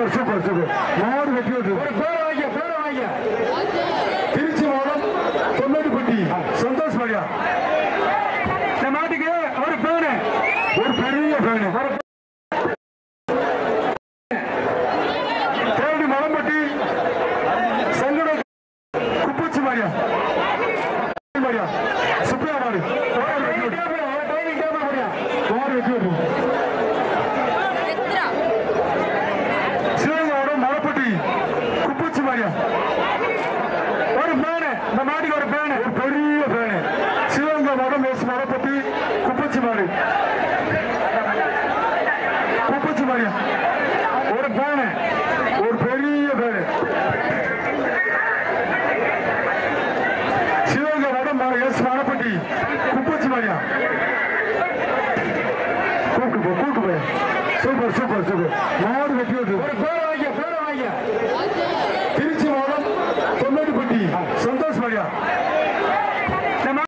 super super super மாடு வெற்றி விட்டு ஒரு பேரை வாங்க பேரை வாங்க திருச்சி மாவட்டம் தொண்ணூறுப்பட்டி சந்தோஷ் மரியா இந்த மாட்டுக்கு ஒரு பேரு ஒரு பெரிய பேனு தேடி மலம்பட்டி சங்கட குப்பச்சி மாரியா மாரியா சுப்பியா மாடு மாடு வெற்றி விட்டு மாடு வெற்றி விட்டு சிவகங்கோட மலப்பட்டி குப்பச்சி மாரியா ஒரு பேனு இந்த மாட்டுக்கு ஒரு பேனு ஒரு பெரிய பேனு சிவகங்கை மடம் மேசு மலப்பட்டி குப்பச்சி மாடு குப்பச்சி மாரியா ஒரு பேனு ஒரு பெரிய பேனு சிவகங்கை மடம் எஸ் மலப்பட்டி குப்பச்சி மாரியா கூட்டு போ கூட்டு போய் சூப்பர் சூப்பர் சூப்பர் மாடு வெட்டி விட்டு ஒரு பேரை